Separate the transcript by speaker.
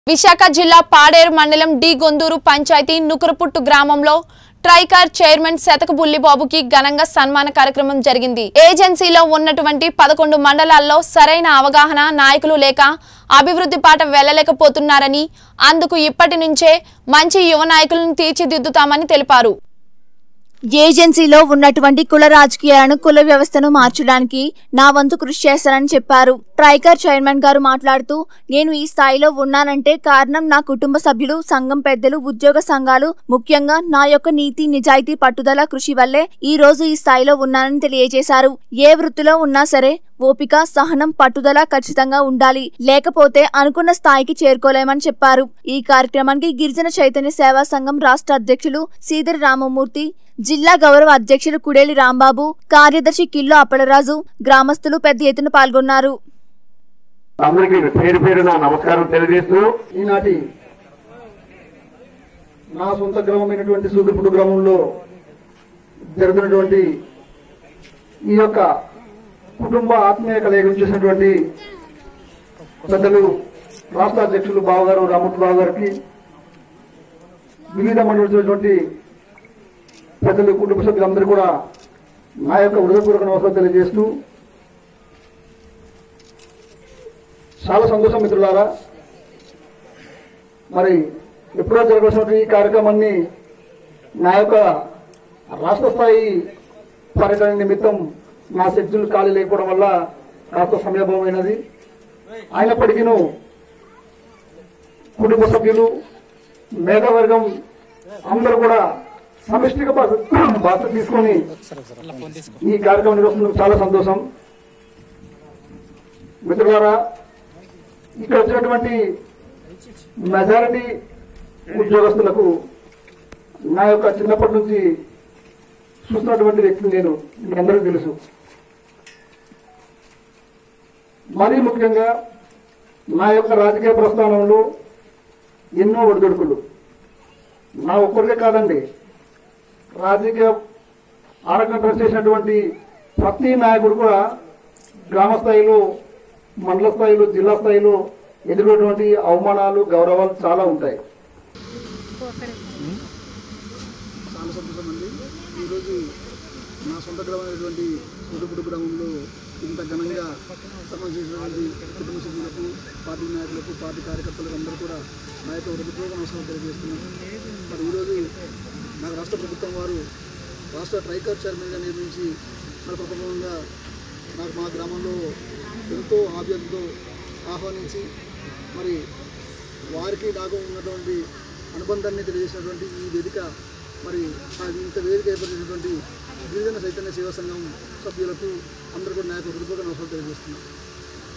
Speaker 1: విశాఖ జిల్లా పాడేరు మండలం డి గొందూరు పంచాయతీ నుకురపుట్టు గ్రామంలో ట్రైకార్ చైర్మన్ శతక బుల్లిబాబుకి ఘనంగా సన్మాన కార్యక్రమం జరిగింది ఏజెన్సీలో ఉన్నటువంటి పదకొండు మండలాల్లో సరైన అవగాహన నాయకులు లేక అభివృద్ధి పాట వెళ్లలేకపోతున్నారని అందుకు ఇప్పటి నుంచే మంచి యువ నాయకులను తీర్చిదిద్దుతామని తెలిపారు
Speaker 2: ఏజెన్సీలో ఉన్నటువంటి కుల రాజకీయాలను కుల వ్యవస్థను మార్చడానికి నా వంతు కృషి చేస్తానని చెప్పారు ట్రైకర్ చైర్మన్ గారు మాట్లాడుతూ నేను ఈ స్థాయిలో ఉన్నానంటే కారణం నా కుటుంబ సభ్యులు సంఘం పెద్దలు ఉద్యోగ సంఘాలు ముఖ్యంగా నా యొక్క నీతి నిజాయితీ పట్టుదల కృషి వల్లే ఈ రోజు ఈ స్థాయిలో ఉన్నానని తెలియజేశారు ఏ వృత్తిలో ఉన్నా సరే ఓపిక సహనం పట్టుదల ఖచ్చితంగా ఉండాలి లేకపోతే అనుకున్న స్థాయికి చేరుకోలేమని చెప్పారు ఈ కార్యక్రమానికి గిరిజన చైతన్య సేవా సంఘం రాష్ట్ర అధ్యక్షులు సీదరి రామమూర్తి జిల్లా గౌరవ అధ్యక్షులు కుడేలి రాంబాబు కార్యదర్శి కిల్లు అప్పలరాజు గ్రామస్తులు పెద్ద ఎత్తున పాల్గొన్నారు
Speaker 3: అందరికీ పేరు పేరు నా నమస్కారం తెలియజేస్తూ
Speaker 4: ఈనాటి నా సొంత గ్రామమైనటువంటి సూదుపుడు గ్రామంలో జరుగుతున్నటువంటి ఈ యొక్క కుటుంబ ఆత్మీయ కలయికను చూసినటువంటి పెద్దలు రాష్ట్ర అధ్యక్షులు బావగారు రామూర్తి బాబు గారికి వివిధ మండలించినటువంటి పెద్దలు కుటుంబ సభ్యులందరూ కూడా నా యొక్క హృదయపూర్వక నమస్కారం తెలియజేస్తూ చాలా సంతోషం మిత్రులారా మరి ఎప్పుడో జరగాల్సిన ఈ కార్యక్రమాన్ని నా యొక్క రాష్ట్ర స్థాయి పర్యటన నిమిత్తం నా షెడ్యూల్ ఖాళీ లేకపోవడం వల్ల కాస్త సమయభావమైనది అయినప్పటికీను కుటుంబ సభ్యులు మేధావర్గం అందరూ కూడా సమిష్టిగా బాధ్యత బాధ్యత తీసుకొని ఈ కార్యక్రమం నిర్వహిస్తున్నందుకు చాలా సంతోషం మిత్రులారా ఇక్కడ వచ్చినటువంటి మెజారిటీ ఉద్యోగస్తులకు నా యొక్క చిన్నప్పటి నుంచి చూస్తున్నటువంటి వ్యక్తిని నేను మీ అందరికీ తెలుసు మరీ ముఖ్యంగా నా యొక్క రాజకీయ ప్రస్థానంలో ఎన్నో ఒడిదొడుకులు నా ఒక్కరికే కాదండి రాజకీయ ఆరకంట చేసినటువంటి ప్రతి నాయకుడు కూడా గ్రామ స్థాయిలో మండల స్థాయిలో జిల్లా స్థాయిలో ఎదుర్కొన్నటువంటి అవమానాలు గౌరవాలు చాలా ఉంటాయి
Speaker 5: చాలా సంతోషం అండి ఈరోజు నా సొంత గ్రామైనటువంటి సూర్యపుడు గ్రామంలో ఇంత ఘనంగా సన్మానం చేసినటువంటి కుటుంబ సభ్యులకు పార్టీ నాయకులకు పార్టీ కార్యకర్తలకు అందరూ కూడా నా యొక్క హృదయపూర్వక నమస్కారం తెలియజేస్తున్నాను మరి ఈరోజు నాకు రాష్ట్ర ప్రభుత్వం వారు రాష్ట్ర ట్రైకర్ చైర్మన్గా నియమించి మరి ప్రపంచంగా నాకు మా గ్రామంలో ఎంతో ఆభ్యతతో ఆహ్వానించి మరి వారికి నాకు ఉన్నటువంటి అనుబంధాన్ని తెలియజేసినటువంటి ఈ వేదిక మరి ఆ ఇంత వేదిక ఏర్పడినటువంటి గిరిజన చైతన్య సేవా సంఘం సభ్యులకు అందరూ కూడా నాయకు హృదయపూర్వక నమస్కారం తెలియజేస్తున్నాను